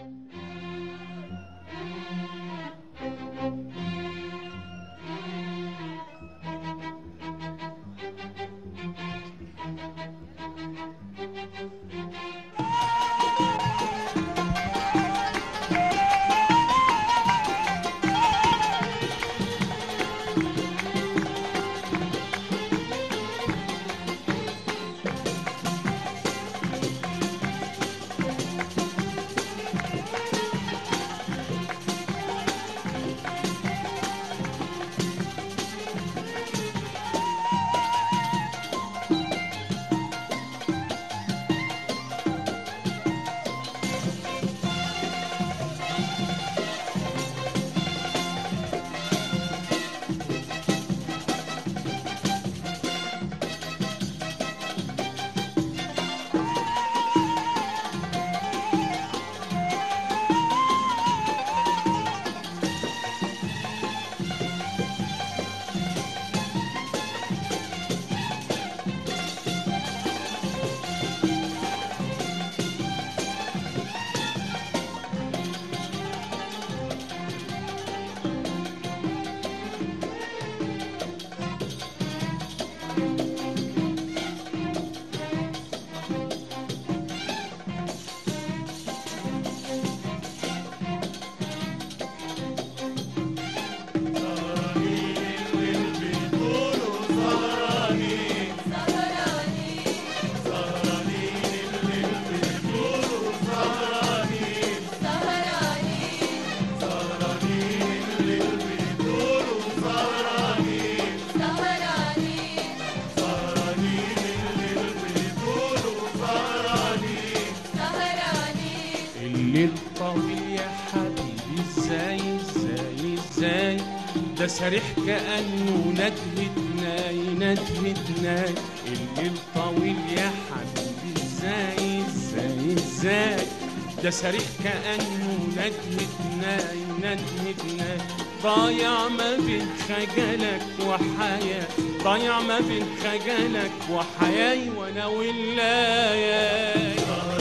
الليل طويل يا حبيبي ازاي ازاي ازاي ده سريح كأنه ندهة ناي ندهة ناي الليل طويل يا حبيبي ازاي ازاي ازاي ده سريح كأنه ندهة ناي ندهة ناي ضايع ما بين خجلك وحياة ضايع ما بين خجلك وحياة وانا ولايا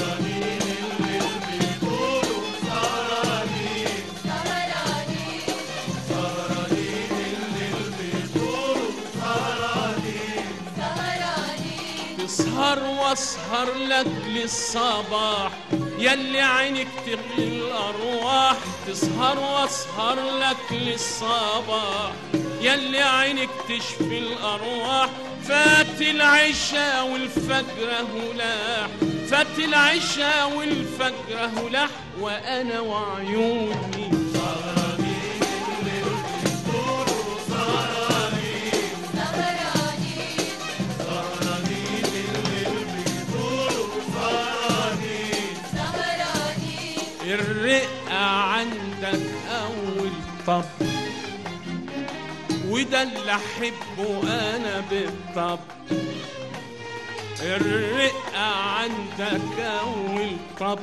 تسهر واسهر لك للصباح يلي عينك تغلي الارواح تسهر واسهر لك للصباح يلي عينك تشفي الارواح فات العشاء والفجر هلاح فات العشاء والفجر هلاح وانا وعيوني الرقة عندك أول طب وده اللي أحبه أنا بالطب الرقة عندك أول طب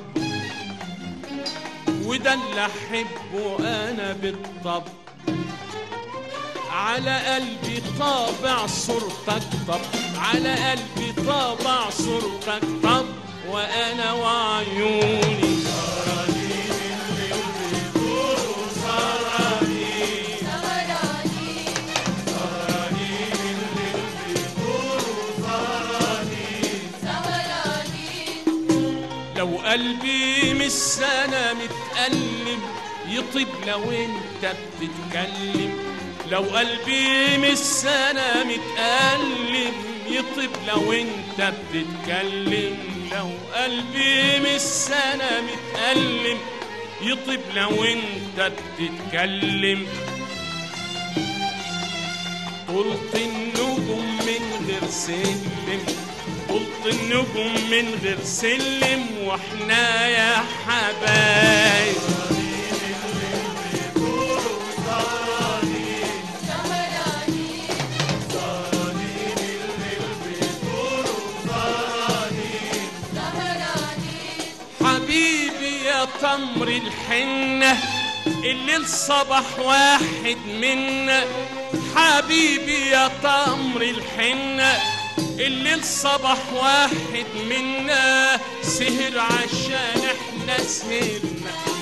وده اللي أحبه أنا بالطب على قلبي طابع صورتك طب على قلبي طابع صورتك طب وأنا وعيوني لو قلبي من السنة متألم يطيب لو انت بتتكلم لو قلبي من السنة متألم يطيب لو انت بتتكلم لو قلبي من السنة متألم يطيب لو انت بتتكلم طلت النجوم من غير سلم طلت النجوم من غير سلم واحنا يا حبايب حبيبي يا تمر الحنة الليل صبح واحد منا حبيبي يا تمر الحنة الليل صبح واحد منا سهر عشان احنا سهرنا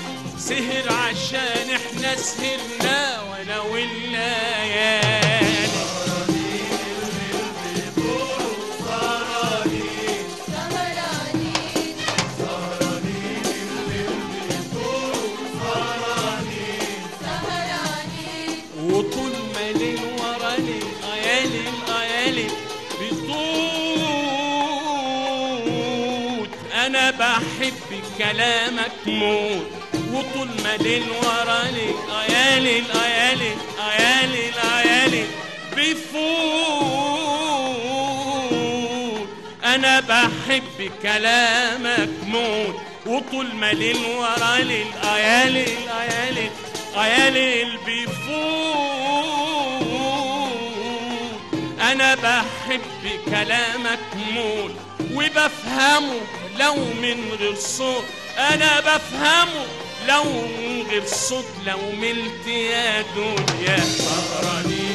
سهر عشان احنا سهرنا وانا والليالي وطول ما ليل ورا ليل ليالي ليالي بصوت انا بحب كلامك موت وطول ما ليل ورا ليل ليالي ليالي ليالي ليالي بيفوت انا بحب كلامك موت وطول ما ليل ورا ليل ليالي ليالي ليالي بيفوت انا بحب كلامك موت وبفهمه لو من غير صوت انا بفهمه لو من غير صوت لو ملت يا دنيا سهرانين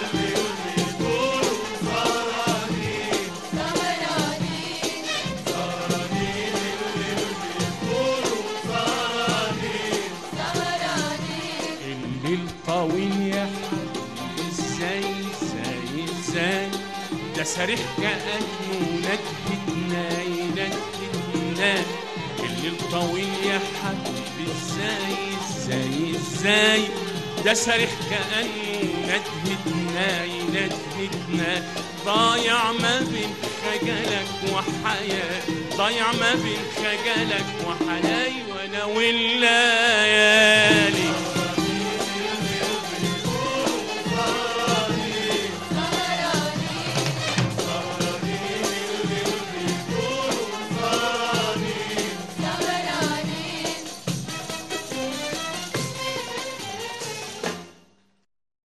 الليل طويل يا حبيبي ازاي ازاي ازاي ده سريح كأنه نكهتنا ينكهتنا الليل طويل يا حبيبي ازاي ازاي ازاي ده سريح كأنه ندهتنا يندهتنا ضايع ما بين خجلك وحياة ضايع ما بين خجلك وحياة وانا ولا